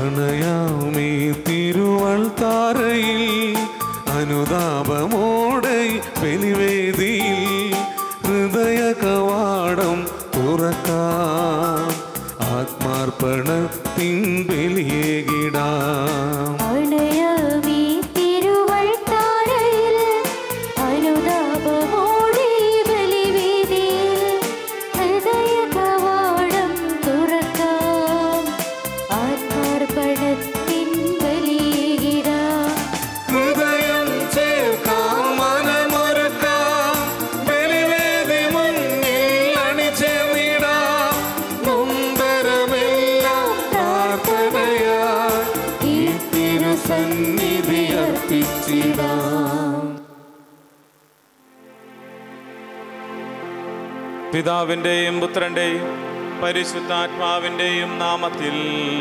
അണയാമീ തിരുവൾ താരയിൽ അനുതാപമോടെ ബലിവേദിയിൽ ഹൃദയ കവാടം തുറക്കാം ആത്മാർപ്പണത്തിൻ ബലിയേകിടാം അണയാമീ തിരുവൾത്താരയിൽ അനുതാപമോടെ ബലിവേദിയിൽ ഹൃദയകവാടം തുറക്കാം. ആത്മാർപ്പണത്തിൻ ബലിയിടാം. ഹൃദയം ചേർക്കാം മനമൊരുക്കാം ബലിവേദി മുന്നിൽ അണിചേർന്നിടാം നൊമ്പരമെല്ലാം പ്രാർത്ഥനയായി ഈ തിരുസന്നിധി അർപ്പിച്ചിടാം പിതാവിൻ്റെയും പുത്രൻ്റെയും പരിശുദ്ധാത്മാവിൻ്റെയും നാമത്തിൽ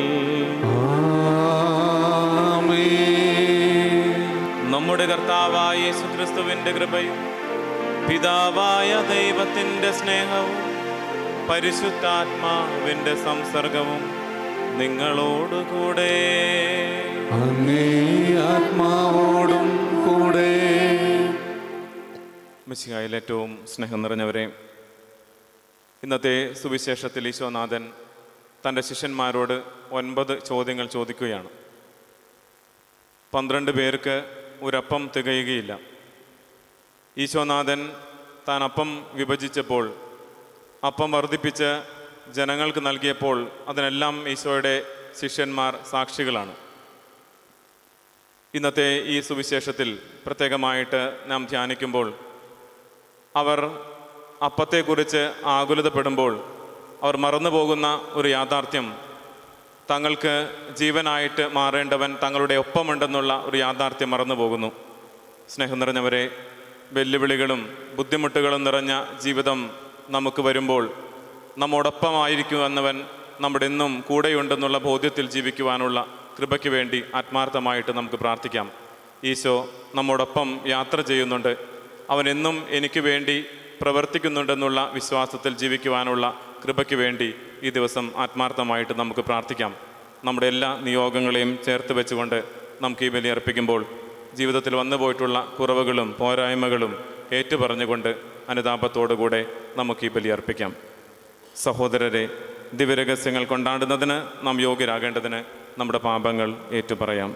ആമേൻ നമ്മുടെ കർത്താവായ യേശുക്രിസ്തുവിൻ്റെ കൃപയും പിതാവായ ദൈവത്തിൻ്റെ സ്നേഹവും പരിശുദ്ധാത്മാവിൻ്റെ സംസർഗവും നിങ്ങളോടുകൂടെ അങ്ങേ ആത്മാവോടും കൂടെ മിശിഹായിൽ ഏറ്റവും സ്നേഹം നിറഞ്ഞവരെ ഇന്നത്തെ സുവിശേഷത്തിൽ ഈശോനാഥൻ തൻ്റെ ശിഷ്യന്മാരോട് ഒൻപത് ചോദ്യങ്ങൾ ചോദിക്കുകയാണ് പന്ത്രണ്ട് പേർക്ക് ഒരപ്പം തികയുകയില്ല ഈശോനാഥൻ താൻ അപ്പം വിഭജിച്ചപ്പോൾ അപ്പം വർദ്ധിപ്പിച്ച് ജനങ്ങൾക്ക് നൽകിയപ്പോൾ അതിനെല്ലാം ഈശോയുടെ ശിഷ്യന്മാർ സാക്ഷികളാണ് ഇന്നത്തെ ഈ സുവിശേഷത്തിൽ പ്രത്യേകമായിട്ട് നാം ധ്യാനിക്കുമ്പോൾ അവർ അപ്പത്തെക്കുറിച്ച് ആകുലതപ്പെടുമ്പോൾ അവർ മറന്നുപോകുന്ന ഒരു യാഥാർത്ഥ്യം തങ്ങൾക്ക് ജീവനായിട്ട് മാറേണ്ടവൻ തങ്ങളുടെ ഒപ്പമുണ്ടെന്നുള്ള ഒരു യാഥാർത്ഥ്യം മറന്നു പോകുന്നു സ്നേഹം നിറഞ്ഞവരെ വെല്ലുവിളികളും ബുദ്ധിമുട്ടുകളും നിറഞ്ഞ ജീവിതം നമുക്ക് വരുമ്പോൾ നമ്മോടൊപ്പമായിരിക്കുമെന്നവൻ നമ്മുടെ എന്നും കൂടെയുണ്ടെന്നുള്ള ബോധ്യത്തിൽ ജീവിക്കുവാനുള്ള കൃപയ്ക്ക് വേണ്ടി ആത്മാർത്ഥമായിട്ട് നമുക്ക് പ്രാർത്ഥിക്കാം ഈശോ നമ്മോടൊപ്പം യാത്ര ചെയ്യുന്നുണ്ട് അവൻ എന്നും എനിക്ക് വേണ്ടി പ്രവർത്തിക്കുന്നുണ്ടെന്നുള്ള വിശ്വാസത്തിൽ ജീവിക്കുവാനുള്ള കൃപയ്ക്ക് വേണ്ടി ഈ ദിവസം ആത്മാർത്ഥമായിട്ട് നമുക്ക് പ്രാർത്ഥിക്കാം നമ്മുടെ എല്ലാ നിയോഗങ്ങളെയും ചേർത്ത് വെച്ചുകൊണ്ട് നമുക്ക് ഈ ബലി അർപ്പിക്കുമ്പോൾ ജീവിതത്തിൽ വന്നു പോയിട്ടുള്ള കുറവുകളും പോരായ്മകളും ഏറ്റുപറഞ്ഞുകൊണ്ട് അനുതാപത്തോടുകൂടെ നമുക്ക് ഈ ബലി അർപ്പിക്കാം സഹോദരരെ ദിവ്യരഹസ്യങ്ങൾ കൊണ്ടാടുന്നതിന് നാം യോഗ്യരാകേണ്ടതിന് നമ്മുടെ പാപങ്ങൾ ഏറ്റുപറയാം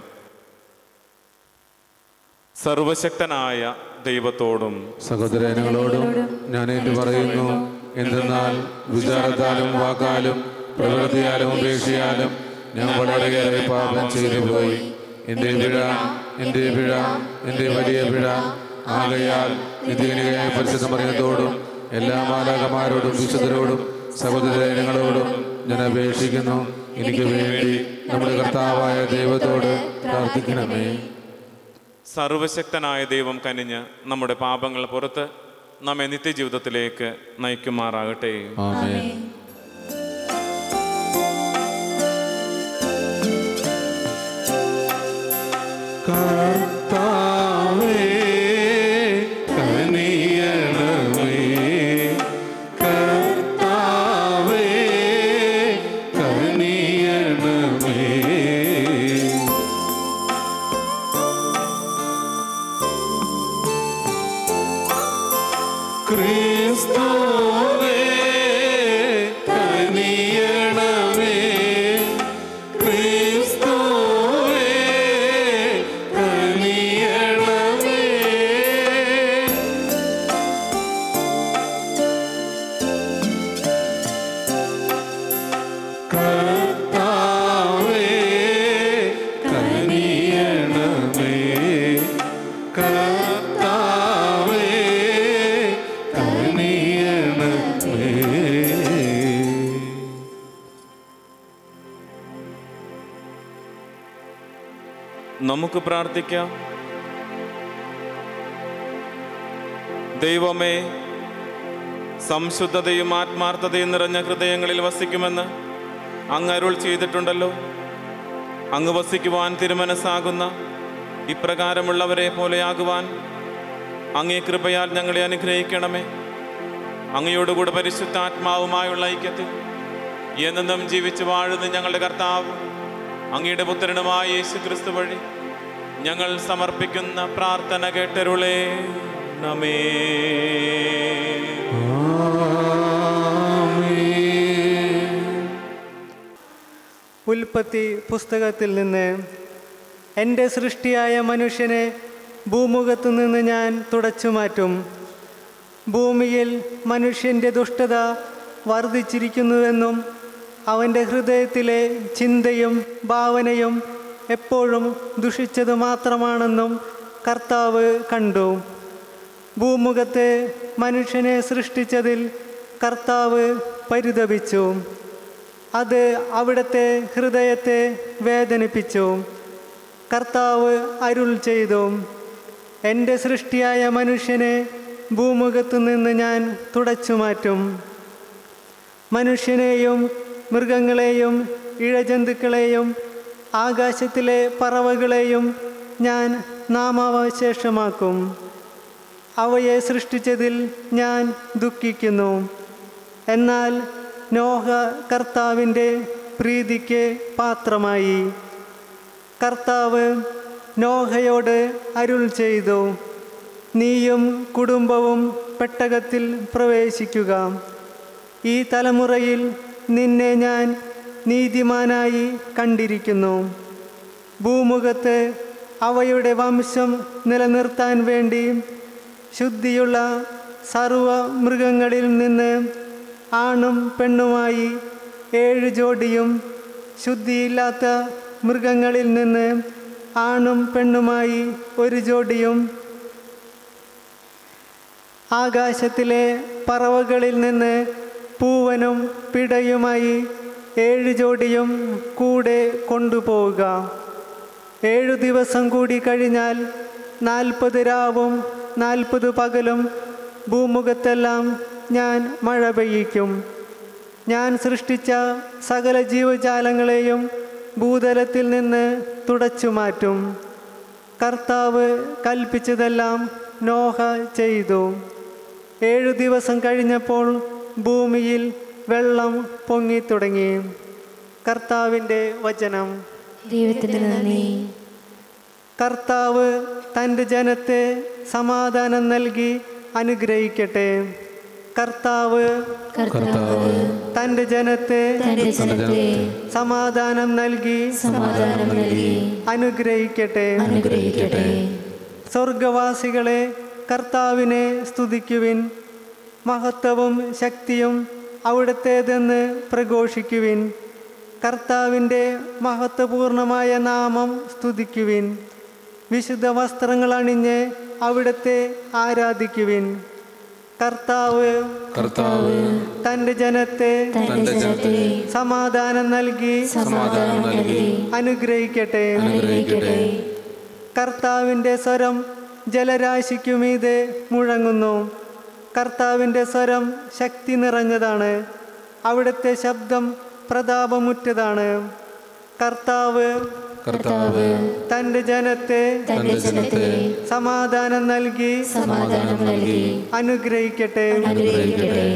സർവശക്തനായ ദൈവത്തോടും സഹോദരങ്ങളോടും ഞാൻ ഏറ്റു പറയുന്നു എന്തെന്നാൽ വിചാരത്താലും വാക്കാലും പ്രവൃത്തിയാലും ഉപേക്ഷയാലും ഞാൻ വളരെയേറെ പാപം ചെയ്തു പോയി എൻ്റെ പിഴ എൻ്റെ പിഴ എൻ്റെ വലിയ പിഴ ആകയാൽ നിത്യനികയായ പരിശുദ്ധ മറിയത്തോടും എല്ലാ മാലാകമാരോടും വിശുദ്ധരോടും സഹോദരങ്ങളോടും ഞാൻ അപേക്ഷിക്കുന്നു എനിക്ക് വേണ്ടി നമ്മുടെ കർത്താവായ ദൈവത്തോട് പ്രാർത്ഥിക്കണമേ സർവശക്തനായ ദൈവം കനിഞ്ഞ് നമ്മുടെ പാപങ്ങൾ പുറത്ത് നമ്മെ നിത്യജീവിതത്തിലേക്ക് നയിക്കുമാറാകട്ടെ ആമേൻ കർത്താവേ കനിയണമേ കർത്താവേ കനിയണമേ ക്രിസ്തുവേ കനിയണമേ ക്രിസ്തുവേ കനിയണമേ കർത്താവേ കനിയണമേ കർത്താവേ കനിയണമേ നമുക്ക് പ്രാർത്ഥിക്കാം ദൈവമേ സംശുദ്ധതയും ആത്മാർത്ഥതയും നിറഞ്ഞ ഹൃദയങ്ങളിൽ വസിക്കുമെന്ന് അങ്ങ് അരുൾ ചെയ്തിട്ടുണ്ടല്ലോ അങ്ങ് വസിക്കുവാൻ തിരുമനസ്സാകുന്ന ഇപ്രകാരമുള്ളവരെ പോലെയാകുവാൻ അങ്ങേ കൃപയാൽ ഞങ്ങളെ അനുഗ്രഹിക്കണമേ അങ്ങയോടുകൂടെ പരിശുദ്ധാത്മാവുമായുള്ള ഐക്യത്തിൽ എന്നെന്നും ജീവിച്ചു വാഴുന്ന ഞങ്ങളുടെ കർത്താവ് അങ്ങയുടെ പുത്രനുമായ യേശു ക്രിസ്തു വഴി ഞങ്ങൾ സമർപ്പിക്കുന്ന പ്രാർത്ഥന കേട്ടരുളേ നമേ ഉൽപ്പത്തി പുസ്തകത്തിൽ നിന്ന് എൻ്റെ സൃഷ്ടിയായ മനുഷ്യനെ ഭൂമുഖത്തു നിന്ന് ഞാൻ തുടച്ചു മാറ്റും ഭൂമിയിൽ മനുഷ്യൻ്റെ ദുഷ്ടത വർദ്ധിച്ചിരിക്കുന്നുവെന്നും അവൻ്റെ ഹൃദയത്തിലെ ചിന്തയും ഭാവനയും എപ്പോഴും ദുഷിച്ചത് മാത്രമാണെന്നും കർത്താവ് കണ്ടു ഭൂമുഖത്ത് മനുഷ്യനെ സൃഷ്ടിച്ചതിൽ കർത്താവ് പരിതപിച്ചു അത് അവിടുത്തെ ഹൃദയത്തെ വേദനിപ്പിച്ചു കർത്താവ് അരുൾ ചെയ്തു എൻ്റെ സൃഷ്ടിയായ മനുഷ്യനെ ഭൂമുഖത്തു നിന്ന് ഞാൻ തുടച്ചു മാറ്റും മനുഷ്യനെയും മൃഗങ്ങളെയും ഇഴജന്തുക്കളെയും ആകാശത്തിലെ പറവകളെയും ഞാൻ നാമാവശേഷമാക്കും അവയെ സൃഷ്ടിച്ചതിൽ ഞാൻ ദുഃഖിക്കുന്നു എന്നാൽ നോഹ കർത്താവിൻ്റെ പ്രീതിക്ക് പാത്രമായി കർത്താവ് നോഹയോട് അരുൾ ചെയ്തു നീയും കുടുംബവും പെട്ടകത്തിൽ പ്രവേശിക്കുക ഈ തലമുറയിൽ നിന്നെ ഞാൻ നീതിമാനായി കണ്ടിരിക്കുന്നു ഭൂമുഖത്ത് അവയുടെ വംശം നിലനിർത്താൻ വേണ്ടി ശുദ്ധിയുള്ള സർവ മൃഗങ്ങളിൽ നിന്ന് ആണും പെണ്ണുമായി ഏഴ് ജോഡിയും ശുദ്ധിയില്ലാത്ത മൃഗങ്ങളിൽ നിന്ന് ആണും പെണ്ണുമായി ഒരു ജോഡിയും ആകാശത്തിലെ പറവകളിൽ നിന്ന് പൂവനും പിടയുമായി ഏഴ് ജോഡിയും കൂടെ കൊണ്ടുപോവുക ഏഴു ദിവസം കൂടി കഴിഞ്ഞാൽ നാൽപ്പത് രാവും നാൽപ്പത് പകലും ഭൂമുഖത്തെല്ലാം ഞാൻ മഴ പെയ്യിക്കും ഞാൻ സൃഷ്ടിച്ച സകല ജീവജാലങ്ങളെയും ഭൂതലത്തിൽ നിന്ന് തുടച്ചു മാറ്റും കർത്താവ് കൽപ്പിച്ചതെല്ലാം നോഹ ചെയ്തു ഏഴു ദിവസം കഴിഞ്ഞപ്പോൾ ഭൂമിയിൽ വെള്ളം പൊങ്ങിത്തുടങ്ങി കർത്താവിൻ്റെ വചനം ദൈവത്തിന് നന്ദി കർത്താവ് തൻ്റെ ജനത്തെ സമാധാനം നൽകി അനുഗ്രഹിക്കട്ടെ കർത്താവ് കർത്താവ് തൻ്റെ ജനത്തെ തന്റെ ജനത്തെ സമാധാനം നൽകി സമാധാനം നൽകി അനുഗ്രഹിക്കട്ടെ അനുഗ്രഹിക്കട്ടെ സ്വർഗവാസികളെ കർത്താവിനെ സ്തുതിക്കുവിൻ മഹത്വവും ശക്തിയും അവിടുത്തേതെന്ന് പ്രഘോഷിക്കുവിൻ കർത്താവിൻ്റെ മഹത്വപൂർണമായ നാമം സ്തുതിക്കുവിൻ വിശുദ്ധ വസ്ത്രങ്ങൾ അണിഞ്ഞ് അവിടുത്തെ ആരാധിക്കുവിൻ കർത്താവ് കർത്താവ് തൻ്റെ ജനത്തെ തന്റെ ജനത്തെ സമാധാനം നൽകി സമാധാനം നൽകി അനുഗ്രഹിക്കട്ടെ അനുഗ്രഹിക്കട്ടെ കർത്താവിൻ്റെ സ്വരം ജലരാശിക്കുമീതെ മുഴങ്ങുന്നു കർത്താവിൻ്റെ സ്വരം ശക്തി നിറഞ്ഞതാണ് അവിടുത്തെ ശബ്ദം പ്രതാപമുറ്റതാണ് കർത്താവ് കർത്താവ് തൻ്റെ ജനത്തെ തന്റെ ജനത്തെ സമാധാനം നൽകി സമാധാനം നൽകി അനുഗ്രഹിക്കട്ടെ അനുഗ്രഹിക്കട്ടെ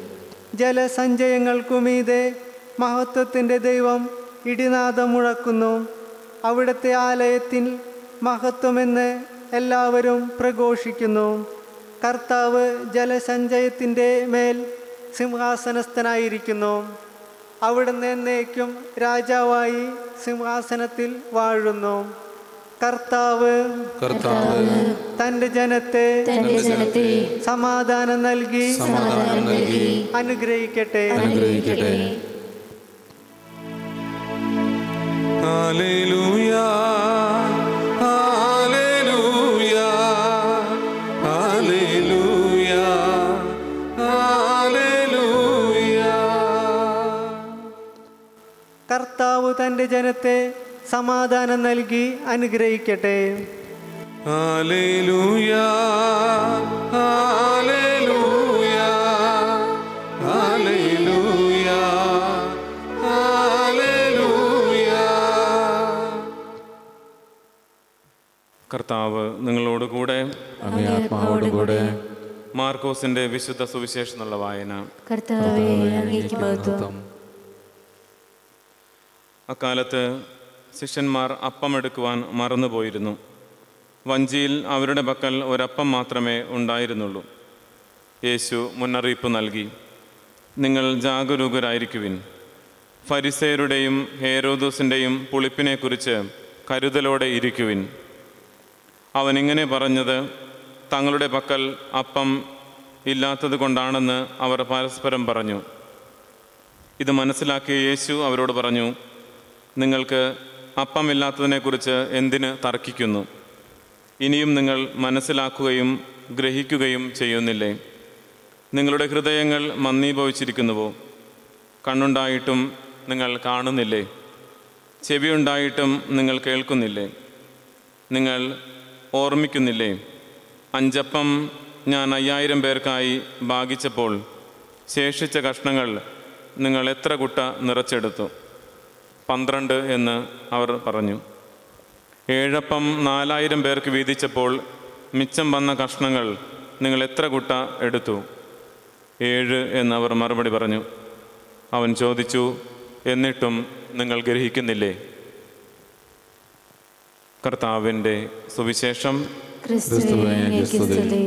ജലസഞ്ചയങ്ങൾക്കുമീതെ മഹത്വത്തിൻ്റെ ദൈവം ഇടിനാദം മുഴക്കുന്നു അവിടുത്തെ ആലയത്തിൽ മഹത്വമെന്ന് എല്ലാവരും പ്രഘോഷിക്കുന്നു കർത്താവ് ജലസഞ്ചയത്തിൻ്റെ മേൽ സിംഹാസനസ്ഥനായിരിക്കുന്നു അവിടുന്ന് എന്നേക്കും രാജാവായി സിംഹാസനത്തിൽ വാഴുന്നു കർത്താവ് കർത്താവ് തൻ്റെ ജനത്തെ തന്റെ ജനത്തെ സമാധാനം നൽകി സമാധാനം നൽകി അനുഗ്രഹിക്കട്ടെ അനുഗ്രഹിക്കട്ടെ ഹല്ലേലൂയ ഹല്ലേലൂയ ഹല്ലേലൂയ ഹല്ലേലൂയ കർത്താവ് തൻ്റെ ജനത്തെ സമാധാനം നൽകി അനുഗ്രഹിക്കട്ടെ ഹല്ലേലൂയ ഹല്ലേലൂയ ഹല്ലേലൂയ ഹല്ലേലൂയ കർത്താവ് നിങ്ങളോട് കൂടെ അങ്ങേ ആത്മാവോടുകൂടെ മാർക്കോസിന്റെ വിശുദ്ധ സുവിശേഷം എന്നുള്ള വായന കർത്താവെ അങ്ങേക്ക് മഹത്വം അക്കാലത്ത് ശിഷ്യന്മാർ അപ്പമെടുക്കുവാൻ മറന്നുപോയിരുന്നു വഞ്ചിയിൽ അവരുടെ പക്കൽ ഒരപ്പം മാത്രമേ ഉണ്ടായിരുന്നുള്ളൂ യേശു മുന്നറിയിപ്പ് നൽകി നിങ്ങൾ ജാഗരൂകരായിരിക്കുവിൻ ഫരിസേരുടെയും ഹേരോദൂസിൻ്റെയും പുളിപ്പിനെക്കുറിച്ച് കരുതലോടെ ഇരിക്കുവിൻ അവൻ ഇങ്ങനെ പറഞ്ഞത് തങ്ങളുടെ പക്കൽ അപ്പം ഇല്ലാത്തത് കൊണ്ടാണെന്ന് അവർ പരസ്പരം പറഞ്ഞു ഇത് മനസ്സിലാക്കിയ യേശു അവരോട് പറഞ്ഞു നിങ്ങൾക്ക് അപ്പമില്ലാത്തതിനെക്കുറിച്ച് എന്തിന് തർക്കിക്കുന്നു ഇനിയും നിങ്ങൾ മനസ്സിലാക്കുകയും ഗ്രഹിക്കുകയും ചെയ്യുന്നില്ലേ നിങ്ങളുടെ ഹൃദയങ്ങൾ മന്ദീഭവിച്ചിരിക്കുന്നുവോ കണ്ണുണ്ടായിട്ടും നിങ്ങൾ കാണുന്നില്ലേ ചെവിയുണ്ടായിട്ടും നിങ്ങൾ കേൾക്കുന്നില്ലേ നിങ്ങൾ ഓർമ്മിക്കുന്നില്ലേ അഞ്ചപ്പം ഞാൻ അയ്യായിരം പേർക്കായി ഭാഗിച്ചപ്പോൾ ശേഷിച്ച കഷ്ണങ്ങൾ നിങ്ങൾ എത്ര കുട്ട നിറച്ചെടുത്തു പന്ത്രണ്ട് എന്ന് അവർ പറഞ്ഞു ഏഴപ്പം നാലായിരം പേർക്ക് വീതിച്ചപ്പോൾ മിച്ചം വന്ന കഷ്ണങ്ങൾ നിങ്ങൾ എത്ര കുട്ട എടുത്തു ഏഴ് എന്ന് അവർ മറുപടി പറഞ്ഞു അവൻ ചോദിച്ചു എന്നിട്ടും നിങ്ങൾ ഗ്രഹിക്കുന്നില്ലേ കർത്താവിൻ്റെ സുവിശേഷം ക്രിസ്തുവേ അങ്ങേക്ക് സ്തുതി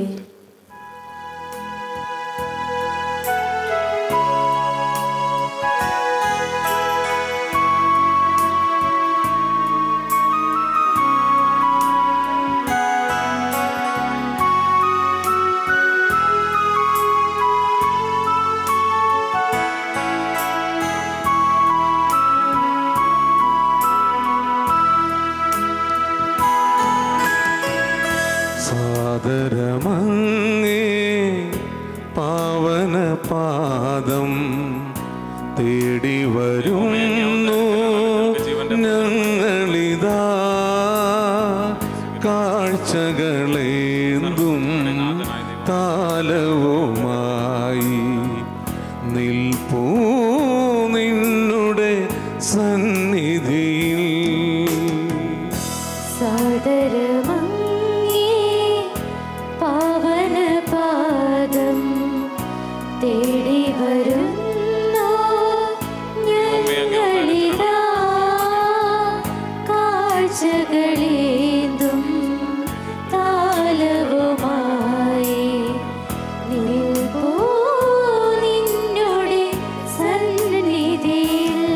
സാദരമങ്ങേ പാവന പാദം തേടി വരുന്നു ഞങ്ങളിതാ കാഴ്ചകളേന്തും താലവുമായി നിൽപ്പൂ നിന്നുടെ സന്നിധിയിൽ സാദരമങ്ങേ പാവനപാദം തേടി വരുന്നു ഞങ്ങളിതാ കാഴ്ചകളേന്തും താലവുമായി നിൽപ്പൂ നിന്നുടെ സന്നിധിയിൽ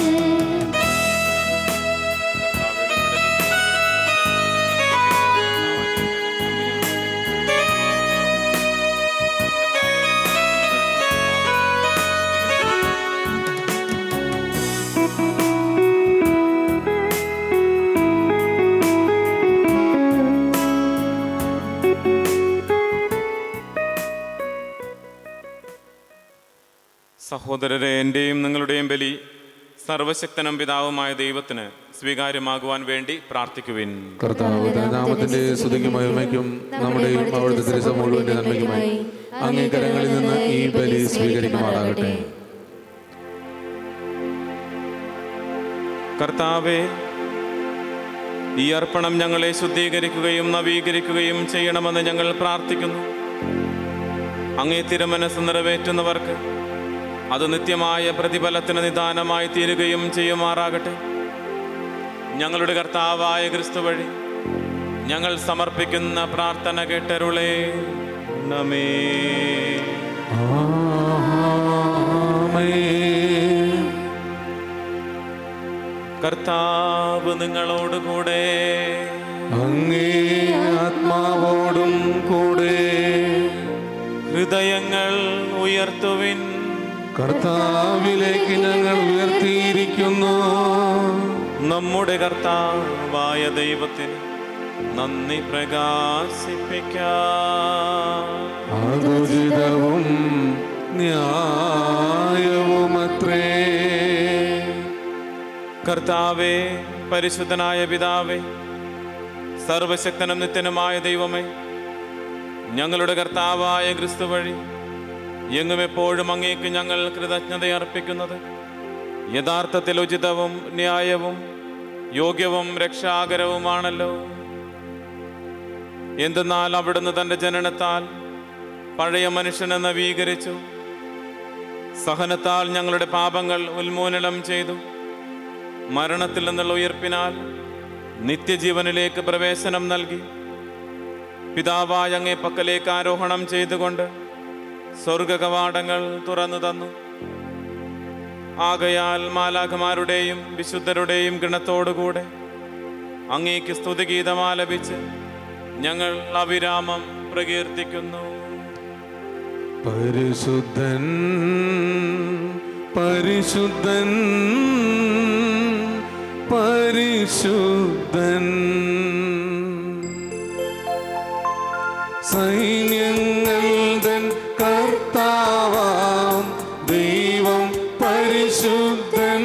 സഹോദരരെ എൻ്റെയും നിങ്ങളുടെയും ബലി സർവശക്തനും പിതാവുമായ ദൈവത്തിന് സ്വീകാര്യമാകുവാൻ വേണ്ടി പ്രാർത്ഥിക്കുവിൻ കർത്താവ് നാമത്തിന്റെ സ്തുതിക്കും മഹിമയ്ക്കും നമ്മുടെയും അവിടുത്തെ തിരുസ മുഴുവന്റെ നന്മയ്ക്കുമായി അങ്ങേ കരങ്ങളിൽ നിന്ന് ഈ ബലി സ്വീകരിക്കുമാറാകട്ടെ കർത്താവെ ഈ അർപ്പണം ഞങ്ങളെ ശുദ്ധീകരിക്കുകയും നവീകരിക്കുകയും ചെയ്യണമെന്ന് ഞങ്ങൾ പ്രാർത്ഥിക്കുന്നു അങ്ങേ തിരുമനസ് നിറവേറ്റുന്നവർക്ക് അത് നിത്യമായ പ്രതിഫലത്തിന് നിദാനമായി തീരുകയും ചെയ്യുമാറാകട്ടെ ഞങ്ങളുടെ കർത്താവായ ക്രിസ്തു വഴി ഞങ്ങൾ സമർപ്പിക്കുന്ന പ്രാർത്ഥന കേട്ടരുളേ നമേ ആമേൻ. കർത്താവ് നിങ്ങളോടുകൂടെ അങ്ങേ ആത്മാവോടും കൂടെ ഹൃദയങ്ങൾ ഉയർത്തുവിൻ കർത്താവിലേക്ക് ഞങ്ങൾ ഉയർത്തിയിരിക്കുന്നു നമ്മുടെ കർത്താവായ ദൈവത്തിന് നന്ദി പ്രകാശിപ്പിക്കാം അതുചിതവും ന്യായവുമത്രേ കർത്താവേ പരിശുദ്ധനായ പിതാവേ സർവശക്തനും നിത്യനുമായ ദൈവമേ ഞങ്ങളുടെ കർത്താവായ ക്രിസ്തു വഴി എങ്ങും എപ്പോഴും അങ്ങേക്ക് ഞങ്ങൾ കൃതജ്ഞത അർപ്പിക്കുന്നത് യഥാർത്ഥത്തിൽ ഉചിതവും ന്യായവും യോഗ്യവും രക്ഷാകരവുമാണല്ലോ എന്തെന്നാൽ അവിടുന്ന് തൻ്റെ ജനനത്താൽ പഴയ മനുഷ്യനെ നവീകരിച്ചു സഹനത്താൽ ഞങ്ങളുടെ പാപങ്ങൾ ഉന്മൂലനം ചെയ്തു മരണത്തിൽ നിന്നുള്ള ഉയർപ്പിനാൽ നിത്യജീവനിലേക്ക് പ്രവേശനം നൽകി പിതാവായ അങ്ങേ പക്കലേക്ക് ആരോഹണം ചെയ്തുകൊണ്ട് സ്വർഗ കവാടങ്ങൾ തുറന്നു തന്നു ആകയാൽ മാലാഖമാരുടെയും വിശുദ്ധരുടെയും ഗണത്തോടുകൂടെ അങ്ങേക്ക് സ്തുതിഗീതം ആലപിച്ച് ഞങ്ങൾ അവിരാമം പ്രകീർത്തിക്കുന്നു പരിശുദ്ധൻ പരിശുദ്ധൻ പരിശുദ്ധൻ സൈന്യങ്ങൾ തൻ കർത്താവാം ദൈവം പരിശുദ്ധൻ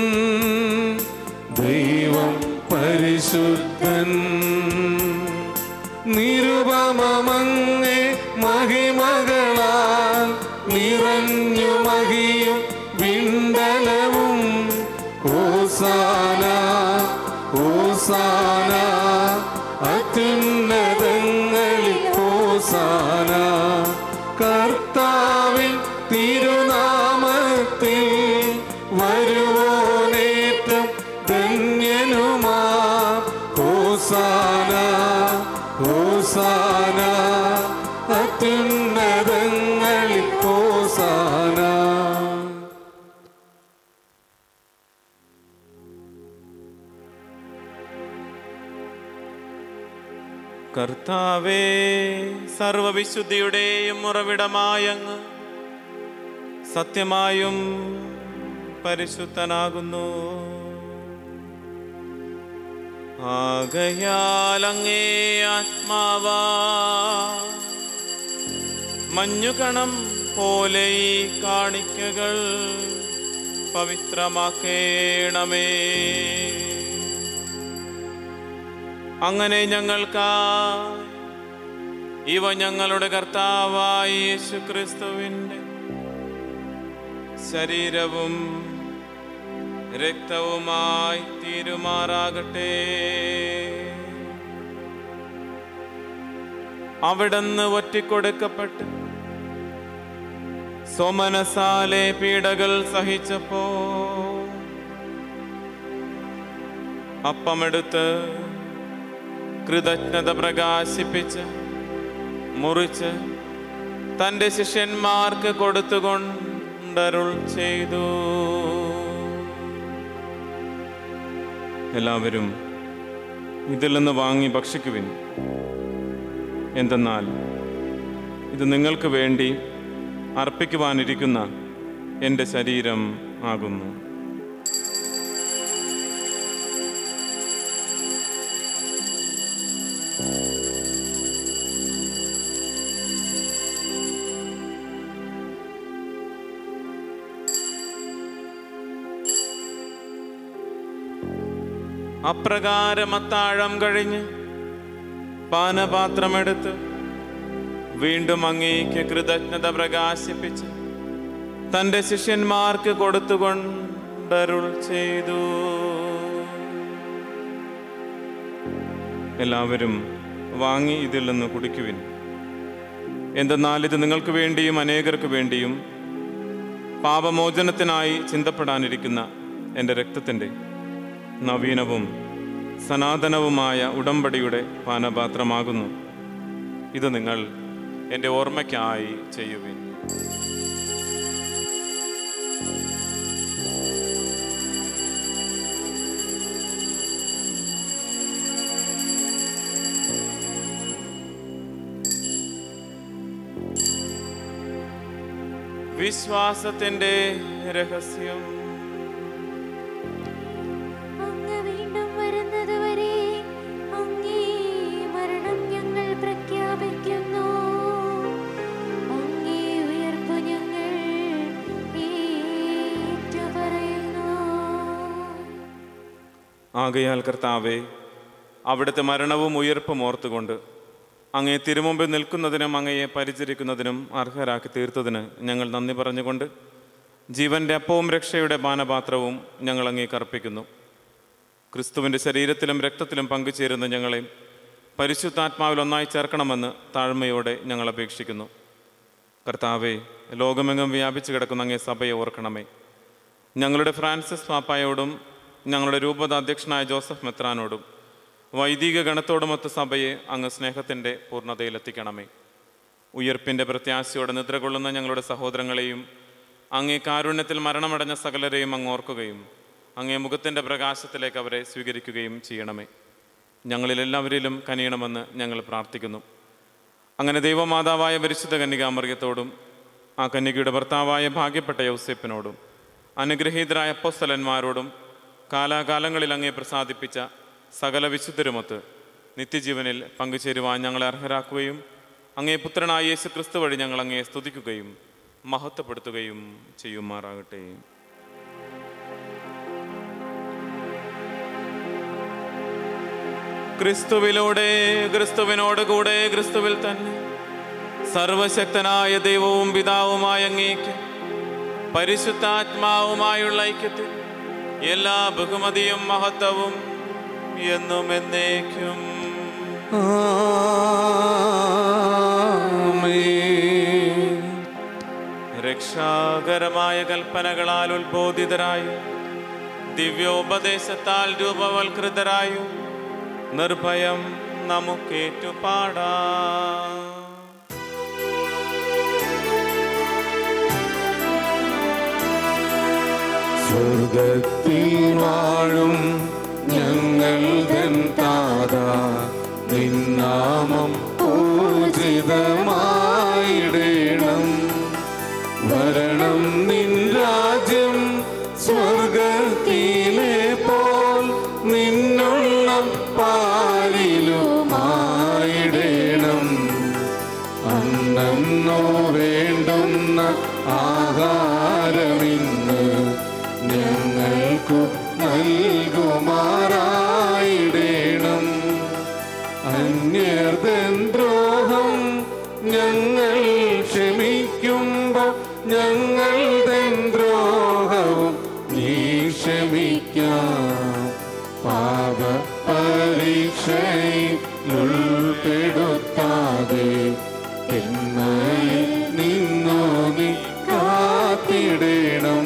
ദൈവം പരിശുദ്ധൻ നിരുപമങ്ങേ മഹിമകളാൽ നിറഞ്ഞു മഹിയും വിണ്ടലവും ഓസാന ഓസാന അത്യുന്നതങ്ങളിൽ ഓസാന കർത്താവിൻ തിരുനാമത്തിൽ വരുവോനേറ്റം ധന്യനുമാ ഹോസാന ഹോസാന അത്യുന്നതങ്ങളിൽ ഹോസാന കർത്താവേ സർവവിശുദ്ധിയുടെയും ഉറവിടമായങ്ങ് സത്യമായും പരിശുദ്ധനാകുന്നു ആകയാൽ അങ്ങേ ആത്മാവാ മഞ്ഞുകണം പോലെ ഈ കാണിക്കകൾ പവിത്രമാക്കേണമേ അങ്ങനെ ഞങ്ങൾക്ക് ഇവ ഞങ്ങളുടെ കർത്താവായ യേശു ക്രിസ്തുവിൻ്റെ ശരീരവും രക്തവുമായി തീരുമാറാകട്ടെ അവിടുന്ന് ഒറ്റിക്കൊടുക്കപ്പെട്ട് സോമനസാലെ പീഡകൾ സഹിച്ചപ്പോ അപ്പമെടുത്ത് കൃതജ്ഞത പ്രകാശിപ്പിച്ച് മുറിച്ച് തൻ്റെ ശിഷ്യന്മാർക്ക് കൊടുത്തുകൊണ്ടരുൾ ചെയ്തു എല്ലാവരും ഇതിൽ നിന്ന് വാങ്ങി ഭക്ഷിക്കുവിൻ എന്തെന്നാൽ ഇത് നിങ്ങൾക്ക് വേണ്ടി അർപ്പിക്കുവാനിരിക്കുന്ന എൻ്റെ ശരീരം ആകുന്നു അപ്രകാരം അത്താഴം കഴിഞ്ഞ് പാനപാത്രമെടുത്ത് വീണ്ടും അങ്ങേക്ക് കൃതജ്ഞത പ്രകാശിപ്പിച്ച് തൻ്റെ ശിഷ്യന്മാർക്ക് കൊടുത്തുകൊണ്ടരുൾ ചെയ്തു എല്ലാവരും വാങ്ങി ഇതിൽ നിന്ന് കുടിക്കുവിൻ എന്തെന്നാൽ ഇത് നിങ്ങൾക്ക് വേണ്ടിയും അനേകർക്ക് വേണ്ടിയും പാപമോചനത്തിനായി ചിന്തപ്പെടാനിരിക്കുന്ന എൻ്റെ രക്തത്തിൻ്റെ നവീനവും സനാതനവുമായ ഉടമ്പടിയുടെ പാനപാത്രമാകുന്നു ഇത് നിങ്ങൾ എൻ്റെ ഓർമ്മയ്ക്കായി ചെയ്യുവിൻ വിശ്വാസത്തിൻ്റെ രഹസ്യം അങ്ങ് വീണ്ടും വരുന്നതുവരെ അങ്ങേ മരണം ഞങ്ങൾ പ്രഖ്യാപിക്കുന്നു അങ്ങേ ഉയർപ്പ് ഞങ്ങൾ ഏറ്റുപറയുന്നു ആകയാൽ കർത്താവെ അവിടുത്തെ മരണവും ഉയർപ്പും ഓർത്തുകൊണ്ട് അങ്ങയെ തിരുമുമ്പിൽ നിൽക്കുന്നതിനും അങ്ങയെ പരിചരിക്കുന്നതിനും അർഹരാക്കി തീർത്തതിന് ഞങ്ങൾ നന്ദി പറഞ്ഞുകൊണ്ട് ജീവന്റെ അപ്പവും രക്ഷയുടെ പാനപാത്രവും ഞങ്ങൾ അങ്ങേക്ക് അർപ്പിക്കുന്നു ക്രിസ്തുവിൻ്റെ ശരീരത്തിലും രക്തത്തിലും പങ്കുചേരുന്ന ഞങ്ങളെ പരിശുദ്ധാത്മാവിൽ ഒന്നായി ചേർക്കണമെന്ന് താഴ്മയോടെ ഞങ്ങൾ അപേക്ഷിക്കുന്നു കർത്താവെ ലോകമെങ്ങും വ്യാപിച്ചു കിടക്കുന്ന അങ്ങേ സഭയെ ഓർക്കണമേ ഞങ്ങളുടെ ഫ്രാൻസിസ് പാപ്പായോടും ഞങ്ങളുടെ രൂപത അധ്യക്ഷനായ ജോസഫ് മെത്രാനോടും വൈദിക ഗണത്തോടുമൊത്ത് സഭയെ അങ്ങ് സ്നേഹത്തിൻ്റെ പൂർണ്ണതയിലെത്തിക്കണമേ ഉയർപ്പിൻ്റെ പ്രത്യാശയോടെ നിദ്ര കൊള്ളുന്ന ഞങ്ങളുടെ സഹോദരങ്ങളെയും അങ്ങേ കാരുണ്യത്തിൽ മരണമടഞ്ഞ സകലരെയും അങ്ങ് ഓർക്കുകയും അങ്ങേ മുഖത്തിൻ്റെ പ്രകാശത്തിലേക്ക് അവരെ സ്വീകരിക്കുകയും ചെയ്യണമേ ഞങ്ങളിലെല്ലാവരിലും കനിയണമെന്ന് ഞങ്ങൾ പ്രാർത്ഥിക്കുന്നു അങ്ങനെ ദൈവമാതാവായ പരിശുദ്ധ കന്യകാമറിയത്തോടും ആ കന്യകയുടെ ഭർത്താവായ ഭാഗ്യപ്പെട്ട യൗസേപ്പിനോടും അനുഗ്രഹീതരായ അപ്പോസ്തലന്മാരോടും കാലാകാലങ്ങളിൽ അങ്ങേ പ്രസാദിപ്പിച്ച സകല വിശുദ്ധരുമൊത്ത് നിത്യജീവനിൽ പങ്കുചേരുവാൻ ഞങ്ങളെ അർഹരാക്കുകയും അങ്ങേ പുത്രനായ യേശു ക്രിസ്തു വഴി ഞങ്ങൾ അങ്ങേ സ്തുതിക്കുകയും മഹത്വപ്പെടുത്തുകയും ചെയ്യുമാറാകട്ടെ ക്രിസ്തുവിലൂടെ ക്രിസ്തുവിനോട് കൂടെ ക്രിസ്തുവിൽ തന്നെ സർവശക്തനായ ദൈവവും പിതാവുമായ അങ്ങേക്ക് പരിശുദ്ധാത്മാവുമായുള്ള ഐക്യത്തിൽ എല്ലാ ബഹുമതിയും മഹത്വവും എന്നും എന്നേക്കും ആമേൻ. രക്ഷാകരമായ കൽപ്പനകളാൽ ഉത്ബോധിതരായും ദിവ്യോപദേശത്താൽ രൂപവൽകൃതരായും നിർഭയം നമുക്കേറ്റുപാടാം സ്വർഗത്തിൽ വാഴും ഞങ്ങൾ തൻ താത നിന്നാമം പൂജിതമായിടേണം വരണം നിൻ രാജ്യം സ്വർഗത്തിലെ പോൽ നിന്നുള്ള പാലിലുമായിടേണം അന്നോ വേണ്ടുന്ന ആഹാരമിന്ന് ഞങ്ങൾക്കു നൽകുമാറായിടേണം അന്യർദൻ ദ്രോഹം ഞങ്ങൾ ക്ഷമിക്കുമ്പോ ഞങ്ങൾ തൻ ദ്രോഹവും നീ ക്ഷമിക്കാം പാപ പരീക്ഷയിൽ ഉൾപ്പെടുത്താതെ തിന്മയിൽ നിന്നു നീ കാത്തിടണം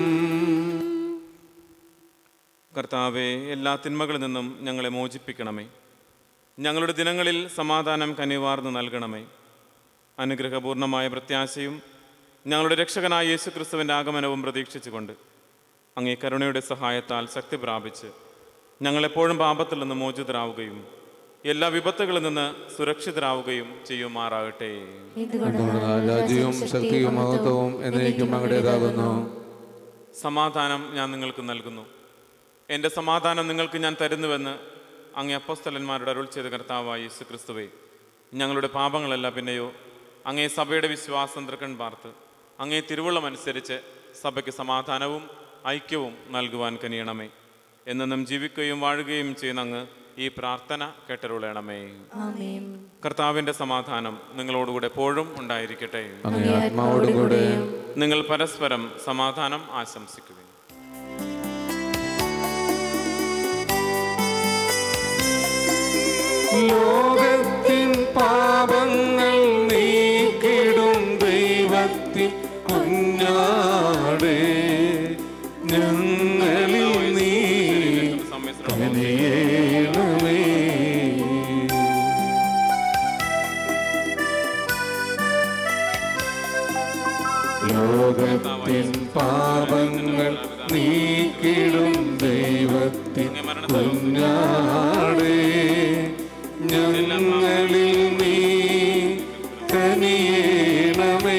കർത്താവെ എല്ലാ തിന്മകളിൽ നിന്നും ഞങ്ങളെ മോചിപ്പിക്കണമേ ഞങ്ങളുടെ ദിനങ്ങളിൽ സമാധാനം കനിവാർന്ന് നൽകണമേ അനുഗ്രഹപൂർണമായ പ്രത്യാശയും ഞങ്ങളുടെ രക്ഷകനായ യേശു ക്രിസ്തുവിൻ്റെ ആഗമനവും പ്രതീക്ഷിച്ചുകൊണ്ട് അങ്ങേ കരുണയുടെ സഹായത്താൽ ശക്തി പ്രാപിച്ച് ഞങ്ങളെപ്പോഴും പാപത്തിൽ നിന്ന് മോചിതരാവുകയും എല്ലാ വിപത്തുകളിൽ നിന്ന് സുരക്ഷിതരാവുകയും ചെയ്യുമാറാകട്ടെ എന്തുകൊണ്ടെന്നാൽ രാജ്യവും ശക്തിയും മഹത്വവും എന്നേക്കും അങ്ങടേതാകുന്നു സമാധാനം ഞാൻ നിങ്ങൾക്ക് നൽകുന്നു എൻ്റെ സമാധാനം നിങ്ങൾക്ക് ഞാൻ തരുന്നുവെന്ന് അങ്ങേ അപ്പസ്തലന്മാരുടെ അരുൾ ചെയ്ത കർത്താവായ യേശു ക്രിസ്തുവേ ഞങ്ങളുടെ പാപങ്ങളല്ല പിന്നെയോ അങ്ങേ സഭയുടെ വിശ്വാസം തൃക്കൺ പാർത്ത് അങ്ങേ തിരുവുള്ളമനുസരിച്ച് സഭയ്ക്ക് സമാധാനവും ഐക്യവും നൽകുവാൻ കനിയണമേ എന്നെന്നും ജീവിക്കുകയും വാഴുകയും ചെയ്യുന്ന അങ്ങ് ഈ പ്രാർത്ഥന കേട്ടരുളയണമേ ആമേൻ കർത്താവിൻ്റെ സമാധാനം നിങ്ങളോടുകൂടെ എപ്പോഴും ഉണ്ടായിരിക്കട്ടെ അങ്ങേ ആത്മാവോടും കൂടെ നിങ്ങൾ പരസ്പരം സമാധാനം ആശംസിക്കുക ലോകത്തിൻ പാപങ്ങൾ നീക്കിടും ദൈവത്തിൻ കുഞ്ഞാടേ ഞങ്ങളിൽ നീ കനിയേണമേ ലോകത്തിൻ പാപങ്ങൾ നീക്കിടും ദൈവത്തിൻ കുഞ്ഞാടേ ഞങ്ങളിൽ നീ കനിയേണമേ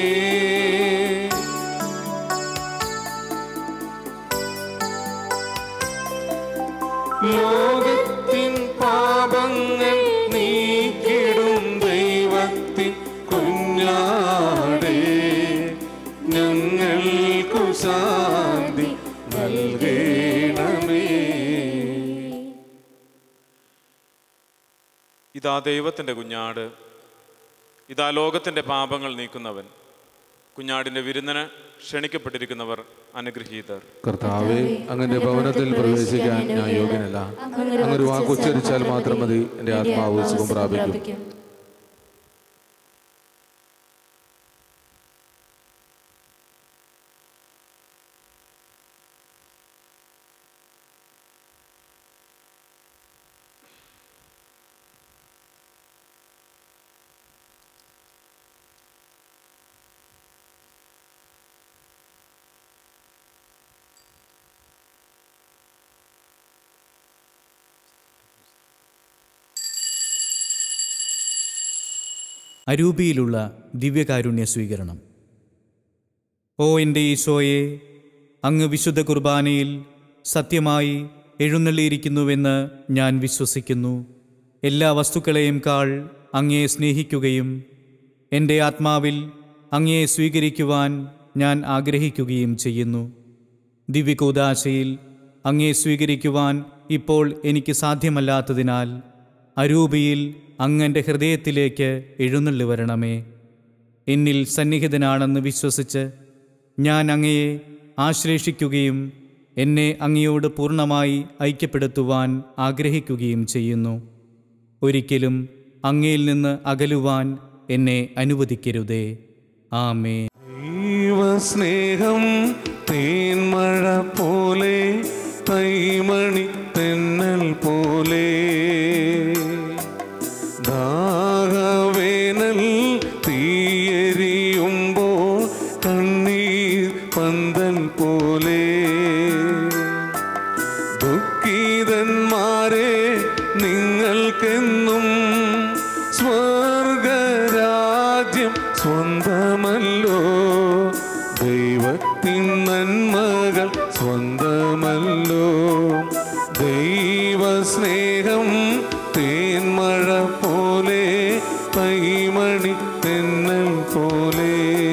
ലോകത്തിൻ പാപങ്ങൾ നീക്കിടും ദൈവത്തിൻ കുഞ്ഞാടേ ഞങ്ങൾക്കു ശാന്തി നൽകണമേ ഇതാ ദൈവത്തിൻ്റെ കുഞ്ഞാട് ഇതാ ലോകത്തിൻ്റെ പാപങ്ങൾ നീക്കുന്നവൻ കുഞ്ഞാടിൻ്റെ വിരുന്നിന് ക്ഷണിക്കപ്പെട്ടിരിക്കുന്നവർ അനുഗ്രഹീതർ കർത്താവെ അങ്ങന്റെ ഭവനത്തിൽ പ്രവേശിക്കാൻ ഞാൻ യോഗ്യനല്ല അങ്ങൊരു വാക്ക് ഉച്ചരിച്ചാൽ മാത്രം മതി എൻ്റെ ആത്മാവ് സുഖം പ്രാപിക്കും അരൂപിയിലുള്ള ദിവ്യകാരുണ്യ സ്വീകരണം ഓ എൻ്റെ ഈശോയെ അങ്ങ് വിശുദ്ധ കുർബാനയിൽ സത്യമായി എഴുന്നള്ളിയിരിക്കുന്നുവെന്ന് ഞാൻ വിശ്വസിക്കുന്നു എല്ലാ വസ്തുക്കളെയും കാൾ അങ്ങയെ സ്നേഹിക്കുകയും എൻ്റെ ആത്മാവിൽ അങ്ങയെ സ്വീകരിക്കുവാൻ ഞാൻ ആഗ്രഹിക്കുകയും ചെയ്യുന്നു ദിവ്യകൂദാശയിൽ അങ്ങയെ സ്വീകരിക്കുവാൻ ഇപ്പോൾ എനിക്ക് സാധ്യമല്ലാത്തതിനാൽ അരൂപിയിൽ അങ്ങൻ്റെ ഹൃദയത്തിലേക്ക് എഴുന്നള്ളി വരണമേ എന്നിൽ സന്നിഹിതനാണെന്ന് വിശ്വസിച്ച് ഞാൻ അങ്ങയെ ആശ്ലേഷിക്കുകയും എന്നെ അങ്ങയോട് പൂർണ്ണമായി ഐക്യപ്പെടുത്തുവാൻ ആഗ്രഹിക്കുകയും ചെയ്യുന്നു ഒരിക്കലും അങ്ങയിൽ നിന്ന് അകലുവാൻ എന്നെ അനുവദിക്കരുതേ ആമേ ദൈവസ്നേഹം തേന്മഴ പോലെ തൈമണി തെന്നൽ പോലെ ദാഹവേനൽ തീയരിയുമ്പോൾ കണ്ണീർ പന്തൽ പോലെ ദുഃഖിതന്മാരെ നിങ്ങൾക്കെന്നും സ്വർഗരാജ്യം സ്വന്തമല്ലോ ദൈവത്തിൻ നന്മകൾ സ്വന്തമല്ലോ ദൈവസ്നേഹം തേന്മഴ പോലെ തൈമണി തെന്നൽ പോലെ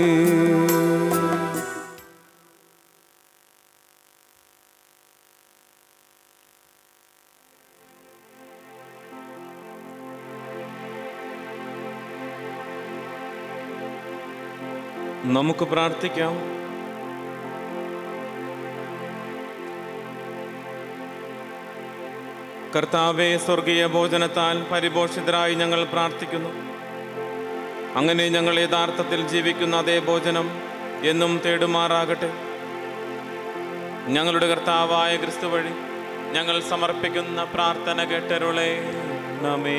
നമുക്ക് പ്രാർത്ഥിക്കാം കർത്താവെ സ്വർഗീയ ഭോജനത്താൽ പരിപോഷിതരായി ഞങ്ങൾ പ്രാർത്ഥിക്കുന്നു അങ്ങനെ ഞങ്ങൾ യഥാർത്ഥത്തിൽ ജീവിക്കുന്ന അതേ ഭോജനം എന്നും തേടുമാറാകട്ടെ ഞങ്ങളുടെ കർത്താവായ ക്രിസ്തു വഴി ഞങ്ങൾ സമർപ്പിക്കുന്ന പ്രാർത്ഥന കേട്ടരുളേ നമേ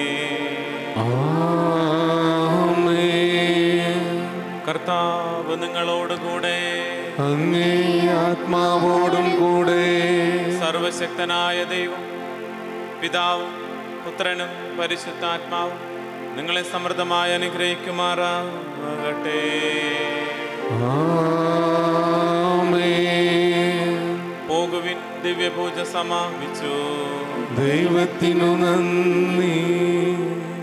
ആമേൻ. കർത്താവ് നിങ്ങളോടുകൂടെ അങ്ങേ ആത്മാവോടും കൂടെ സർവശക്തനായ ദൈവം പിതാവും പുത്രനും പരിശുദ്ധാത്മാവും നിങ്ങളെ സമൃദ്ധമായി അനുഗ്രഹിക്കുമാറാകട്ടെ ആമേൻ. പോകുവിൻ ദിവ്യപൂജ സമാപിച്ചു ദൈവത്തിനു നന്ദി